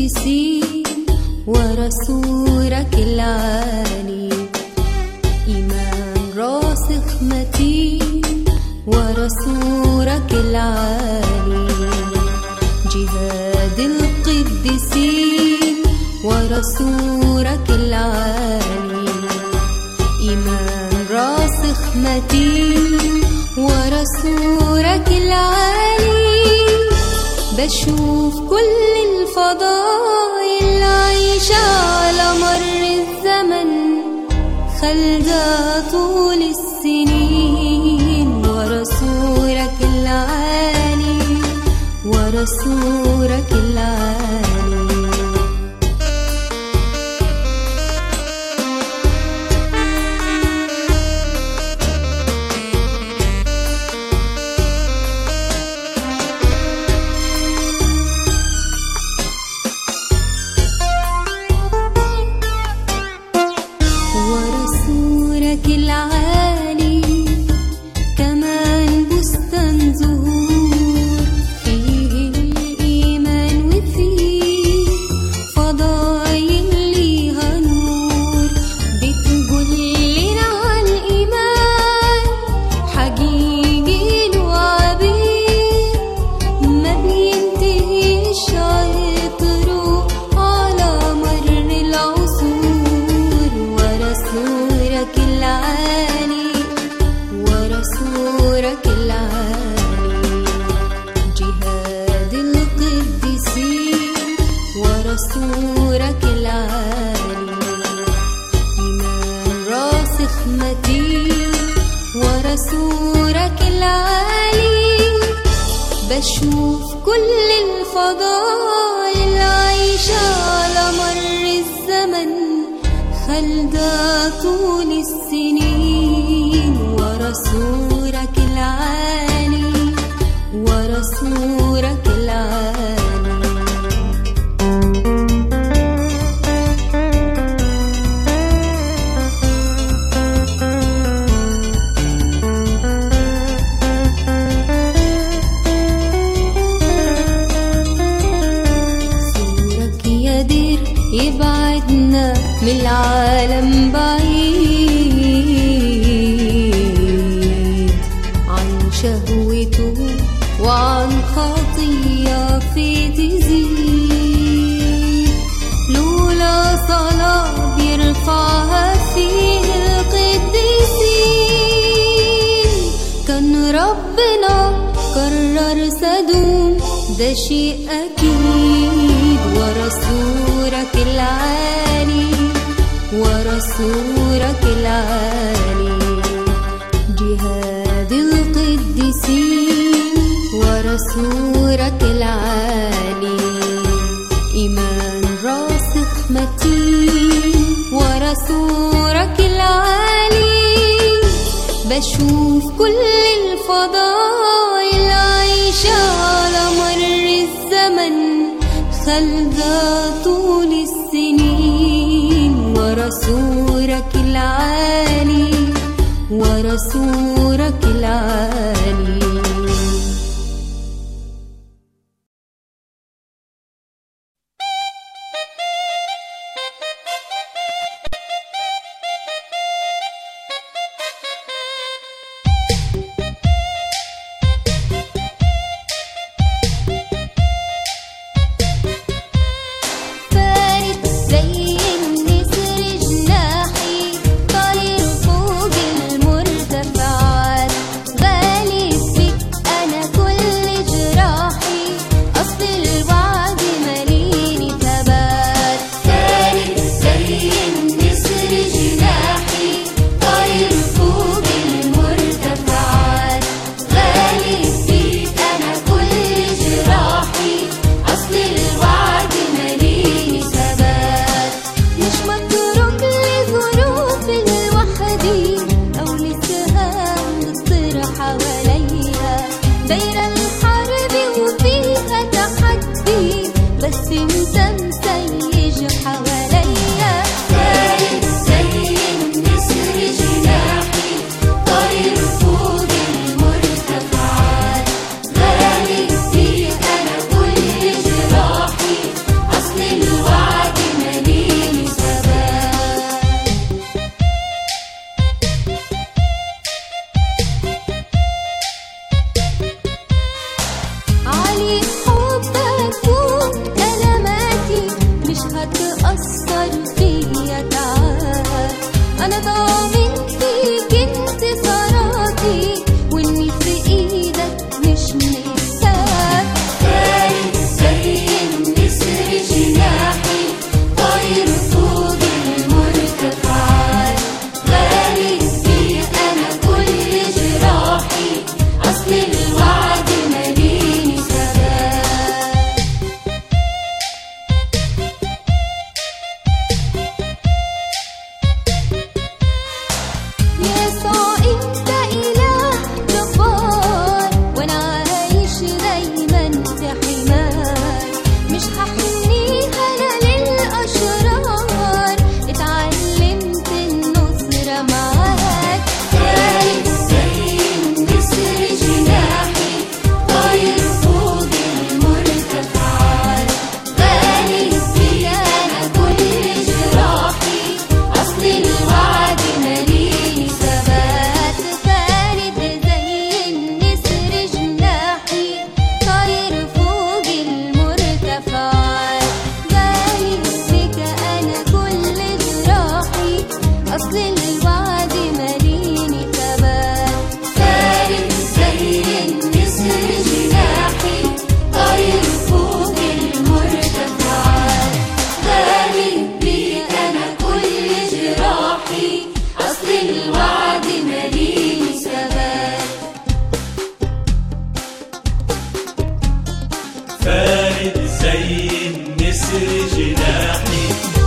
القديسين ورسولك العالي إيمان راسخ متين ورسولك العالي جهاد القديسين ورسولك العالي إيمان راسخ متين ورسولك العالي بشوف كل الفضائل عايشة على مر الزمن خلدة طول السنين ورسولك العالي ورسولك العالي ورسولك العالي كمان بستان زهور فيه الإيمان وفيه فضايل ليها نور بتقولنا عن الإيمان حقيقي له عبير ما بينتهيش عطره على مر العصور ورسولك العالي ورسولك العالي جهاد القديسين ورسولك العالي إيمان راسخ متين ورسولك العالي بشوف كل الفضائل عايشة على مر الزمن خلدة طول السنين ورسولك العالي ورسولك العالي سورك يا دير يبعدنا من العالم بعيد عن شهوته وعن خطية في تزيد لولا صلاة بيرفعها فيه القديسين كان ربنا قرر سدوم ده شيء أكيد ورسولك العالي ورسولك العالي جهاد القديسين ورسولك العالي إيمان راسخ متين ورسولك العالي بشوف كل الفضائل عايشة على مر الزمن خلدة طول السنين ورسولك العالي ورسولك العالي فارد زي النسر جناحي طاير فوق المرتفعات غالب في زي النسر جناحي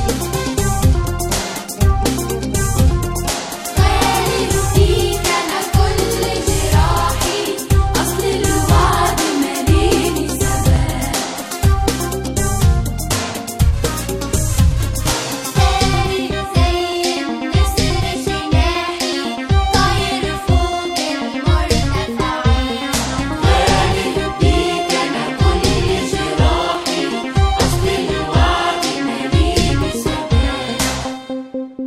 خالد فيك أنا كل جراحي أصل الوعد ماليني ثبات خالد زي النسر جناحي طاير فوق المرتفعات خالد بيك أنا كل جراحي أصل الوعد ماليني ثبات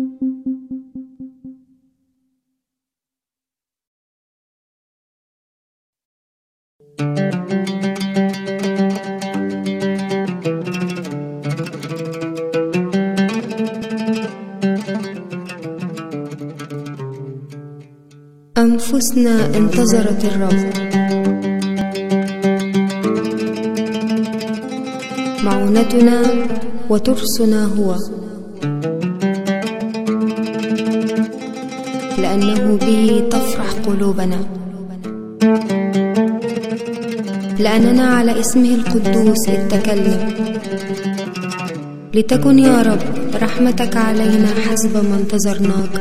أنفسنا انتظرت الرب معونتنا وترسنا هو لأنه به تفرح قلوبنا لأننا على اسمه القدوس اتكلنا لتكن يا رب رحمتك علينا حسب ما انتظرناك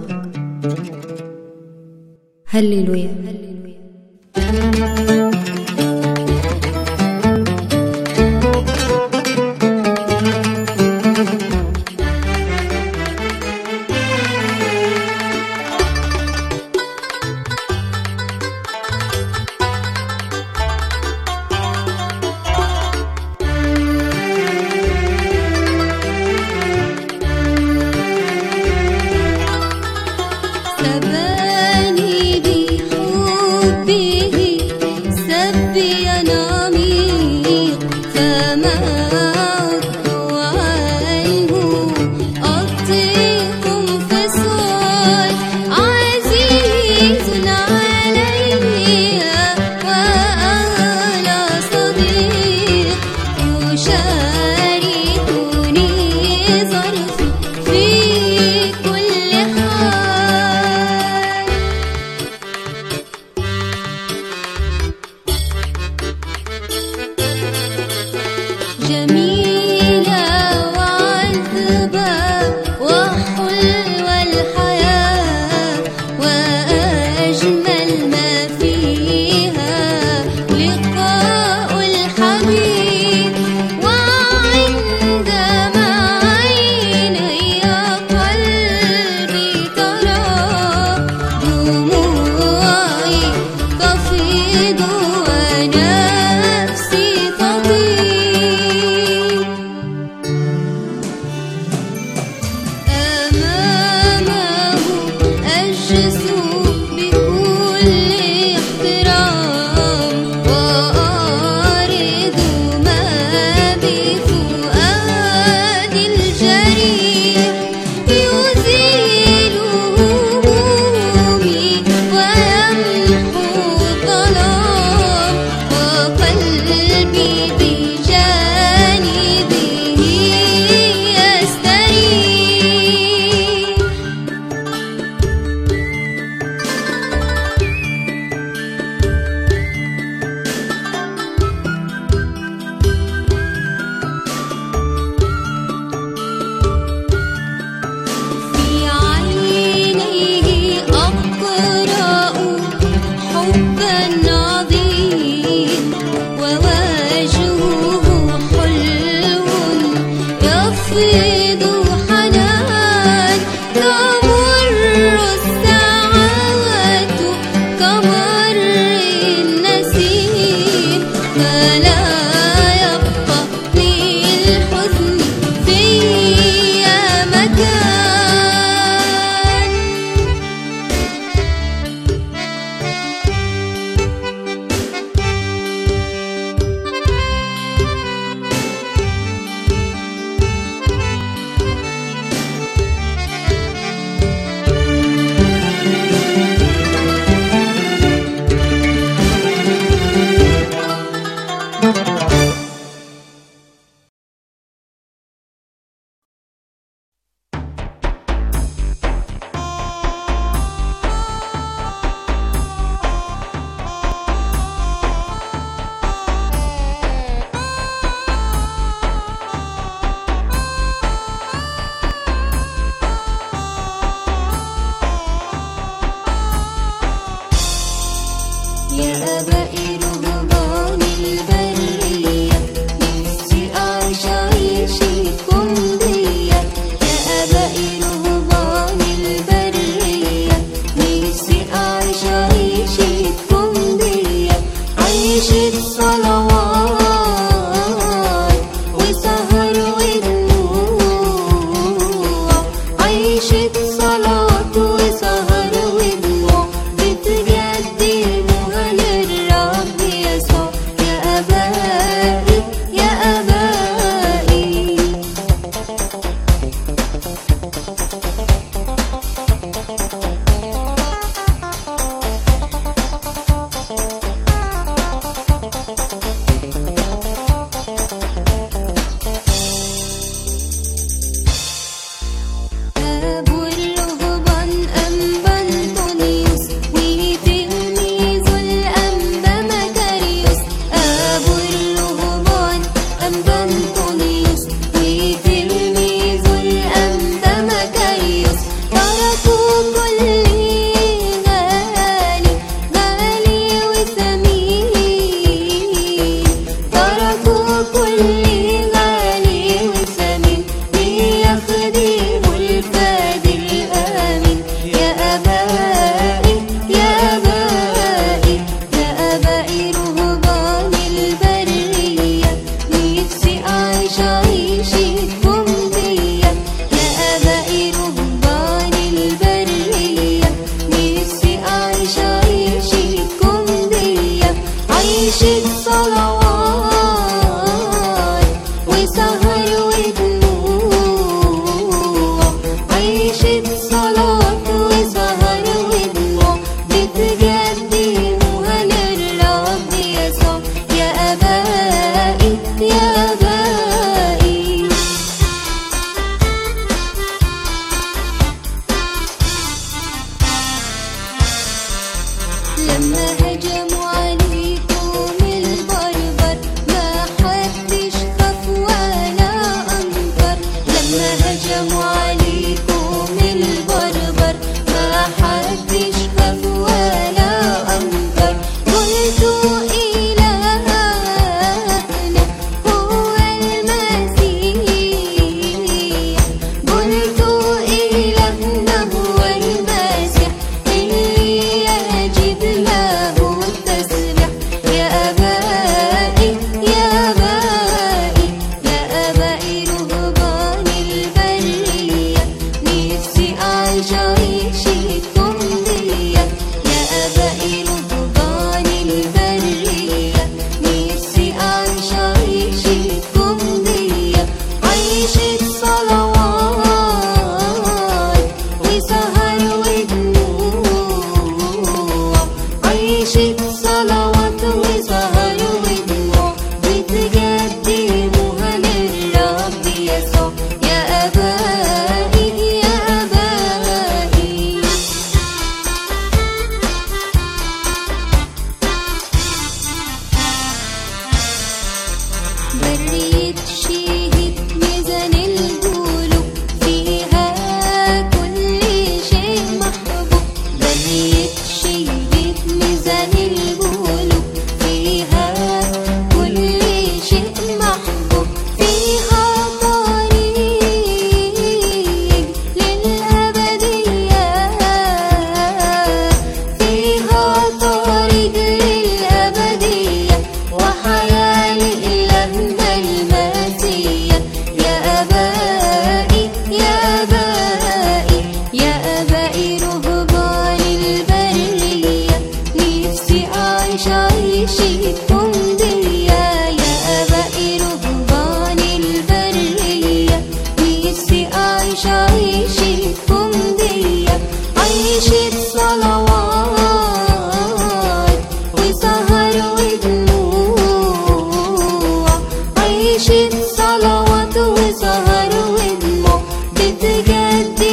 هللويا سباني بحبه سبي عميق فما عدت عنه أطيق انفصال عزيز علي وأغلى صديق يشاركني ظرفي في كل حال جميلة وعذبة وحلوة الحياة وأجمل ما فيها لقاء الحبيب وعندما عيني قلبي ترى دموعي تفيض ونفسي تطير الأنبا أنطونيوس وتلميذه الأنبا مكاريوس تركوا كل غالي غالي وثمين تركوا كل غالي وثمين ليخدموا الفادي الآمن يا آبائي يا آبائي يا آبائي رهبان البرية نفسي أعيش عيشتكم ديا يا آبائي رهبان البرية نفسي أعيش عيشتكم ديا عيشة صلوات وسهر ودموع عيشة صلاة وسهر ودموع بتقدموها للرب يسوع يا آبائي يا آبائي لما هجموا عليكم البربر ما حدش خاف ولا أنكر لما هجموا عليكم البربر ما حدش خاف ولا أنكر قلتوا إلهنا هو المسيح قلتوا إلهنا هو المسيح اللي يجب له التسبيح يا آبائي يا آبائي يا آبائي رهبان البرية نفسي أعيش عيشتكم ديا يا آبائي رهبان البرية نفسي أعيش عيشتكم ديا عيشة صلوات وسهر ودموع عيشة صلوات وسهر ودموع بتقدموها للرب يسوع يا آبائي يا آبائي برية شهد ميزان القلوب فيها كل شيء محبوب برية شهد ميزان القلوب فيها كل شيء محبوب فيها طريق للأبدية فيها طريق للأبدية وحياة لإلهنا المسيح يا آبائي يا آبائي يا آبائي رهبان البرية نفسي أعيش عيشتكم ديا يا آبائي رهبان البرية نفسي أعيش عيشتكم ديا عيشة صلوات وسهر ودموع عيشة صلوات وسهر ودموع بتجدد